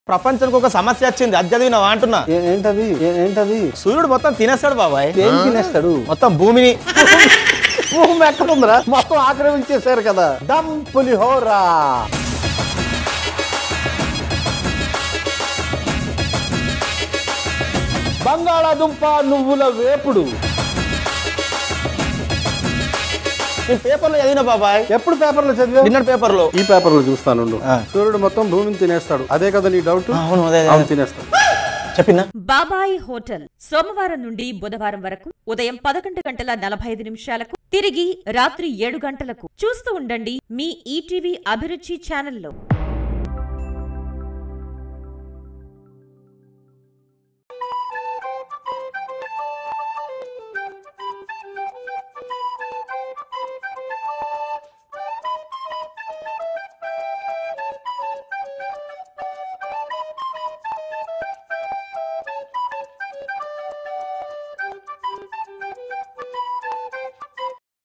ప్రపంచానికి ఒక సమస్య వచ్చింది అది చదివినావా అంటున్నా ఏ- ఏంటది ఏ- ఏంటది సూర్యుడు మొత్తం తినేస్తాడు బాబాయ్ ఏం తినేస్తాడు మొత్తం భూమిని భూమి ఎక్కడ ఉందిరా మొత్తం ఆక్రమించేశారు కదా దమ్ పులిహోరా బంగాళాదుంప నువ్వుల వేపుడు నేను పేపర్లో చదివిన బాబాయ్ ఎప్పుడు పేపర్లో చదివా డిన్నర్ పేపర్లో ఈ పేపర్లో చూస్తాను ఆ. సూర్యుడు మొత్తం భూమిని తినేస్తాడు అదే కదా నీ డౌట్ అవును అదే అవును తినేస్తాడు చెప్పినా బాబాయ్ హోటల్ సోమవారం నుండి బుధవారం వరకు ఉదయం పదకొండు గంటల నలభై ఐదు నిమిషాలకు తిరిగి రాత్రి ఏడు గంటలకు చూస్తూ ఉండండి మీ ఈటీవీ అభిరుచి ఛానల్లో